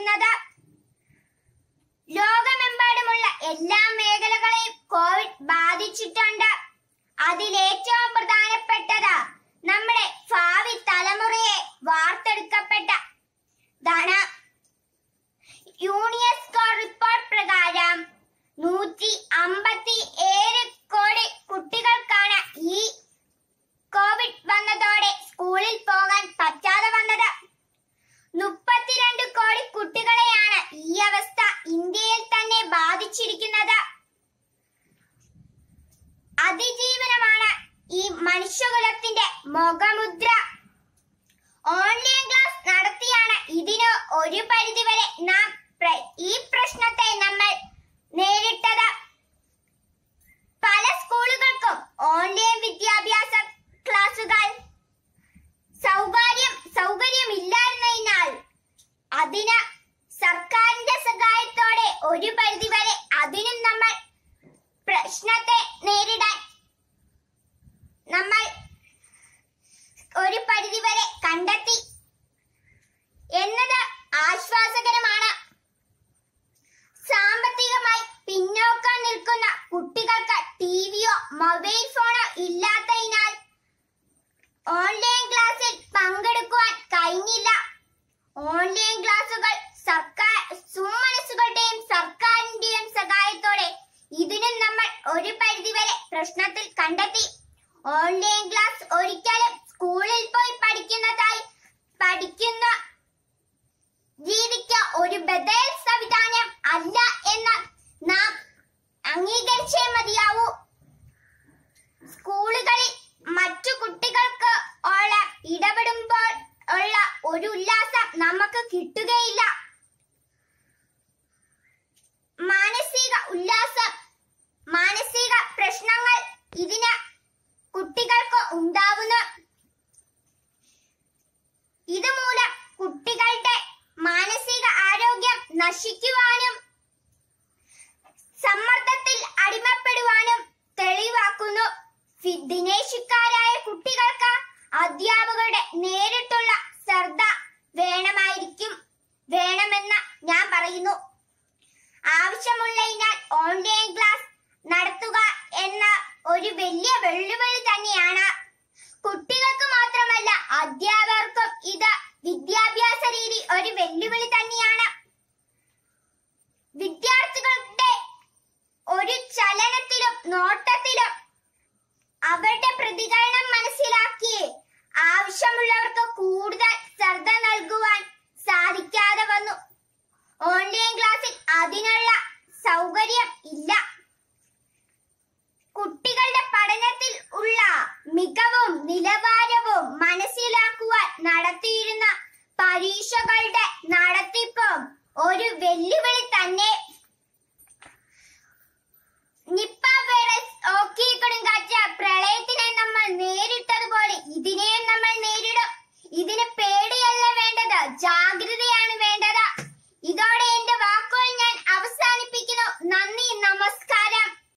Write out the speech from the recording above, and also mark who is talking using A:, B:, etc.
A: പറയുന്നത് ലോകമെമ്പാടുമുള്ള എല്ലാ മേഖലകളെയും കോവിഡ് ബാധിച്ചിട്ടുണ്ട് അതിലേറ്റവും പ്രധാനപ്പെട്ടത് നമ്മുടെ ഭാവി തലമുറയെ വാർത്തെടുക്കപ്പെട്ട താണ് യൂണിയസ്കോ റിപ്പോർട്ട് പ്രകാരം നൂറ്റി അമ്പത്തി ഏഴ് കോടി കുട്ടികൾക്കാണ് ഈ കോവിഡ് വന്നതോടെ സ്കൂളിൽ പോകാൻ പറ്റാതെ വന്നത് മുപ്പത്തിരണ്ട് കോടി കുട്ടികളെയാണ് ഈ അവസ്ഥ ഇന്ത്യയിൽ തന്നെ ബാധിച്ചിരിക്കുന്നത് അതിജീവനമാണ് ഈ മനുഷ്യകുലത്തിന്റെ മുഖമുദ്ര ഓൺലൈൻ ക്ലാസ് നടത്തിയാണ് ഇതിന് ഒരു പരിധിവരെ നാം പ്ര- ഈ പ്രശ്നത്തെ നമ്മൾ നേരിട്ടത് പല സ്കൂളുകൾക്കും ഓൺലൈൻ വിദ്യാഭ്യാസ ക്ലാസുകൾ സൗകര്യം സൗകര്യമില്ലായിരുന്നതിനാൽ അതിന് സർക്കാരിന്റെ സഹായത്തോടെ ഒരു പരിധിവരെ അതിനും നമ്മൾ പ്രശ്നത്തെ നേരിടാൻ നമ്മൾ ഒരു പരിധിവരെ കണ്ടെത്തി എന്നത് ആശ്വാസകരമാണ് സാമ്പത്തികമായി പിന്നോക്കം നിൽക്കുന്ന കുട്ടികൾക്ക് ടിവിയോ മൊബൈൽ ഫോണോ ഇല്ലാത്തതിനാൽ ഓൺലൈൻ ക്ലാസ്സിൽ പങ്കെടുക്കുവാൻ കഴിഞ്ഞില്ല ഓൺലൈൻ ക്ലാസുകൾ സർക്കാർ സുമനസുകളുടെയും സർക്കാരിന്റെയും സഹായത്തോടെ ഇതിനും നമ്മൾ ഒരു പരിധിവരെ പ്രശ്നത്തിൽ കണ്ടെത്തി ഓൺലൈൻ ക്ലാസ് ഒരിക്കലും സ്കൂളിൽ പോയി പഠിക്കുന്നതായി പഠിക്കുന്ന രീതിക്ക് ഒരു ബദൽ സംവിധാനം അല്ല എന്ന് നാം അംഗീകരിച്ചേ മതിയാവൂ സ്കൂളുകളിൽ മറ്റു കുട്ടികൾക്ക് ഉള്ള ഇടപെടുമ്പോൾ ഉള്ള ഒരു ഉല്ലാസം നമുക്ക് കിട്ടുകയില്ല മാനസിക ഉല്ലാസം മാനസിക പ്രശ്നങ്ങൾ ഇതിന് കുട്ടികൾക്ക് ഉണ്ടാവുന്നു ഇതുമൂലം കുട്ടികളുടെ മാനസിക ആരോഗ്യം നശിക്കുവാനും സമ്മർദ്ദത്തിൽ അടിമപ്പെടുവാനും തെളിവാക്കുന്നു ഫി- ദിനേശുക്കാരായ കുട്ടികൾക്ക് അധ്യാപകരുടെ നേരിട്ടുള്ള ശ്രദ്ധ വേണമായിരിക്കും വേണമെന്ന് ഞാൻ പറയുന്നു ആവശ്യമുള്ളതിനാൽ ഓൺലൈൻ ക്ലാസ് നടത്തുക എന്ന ഒരു വലിയ വെല്ലുവിളി തന്നെയാണ് കുട്ടികൾക്ക് മാത്രമല്ല അധ്യാപകർക്കും ഇത് വിദ്യാഭ്യാസ രീതി ഒരു വെല്ലുവിളി തന്നെയാണ് വിദ്യാർത്ഥികളുടെ ഒരു ചലനത്തിലും നോട്ടത്തിലും അവരുടെ പ്രതികരണം മനസ്സിലാക്കി ആവശ്യമുള്ളവർക്ക് കൂടുതൽ ശ്രദ്ധ നൽകുവാൻ സാധിക്കാതെ വന്നു ഓൺലൈൻ ക്ലാസ്സിൽ അതിനുള്ള സൗകര്യം ഇല്ല കുട്ടികളുടെ പഠനത്തിൽ ഉള്ള മികവും നിലവാരവും മനസ്സിലാക്കുവാൻ നടത്തിയിരുന്ന പരീക്ഷകളുടെ നടത്തിപ്പും ഒരു വെല്ലുവിളി തന്നെ നിപ്പ വൈറസ് ഓക്കി കൊടുങ്കാറ്റ് പ്രളയത്തിനെ നമ്മൾ നേരിട്ടതുപോലെ ഇതിനെയും നമ്മൾ നേരിടും ഇതിന് പേര്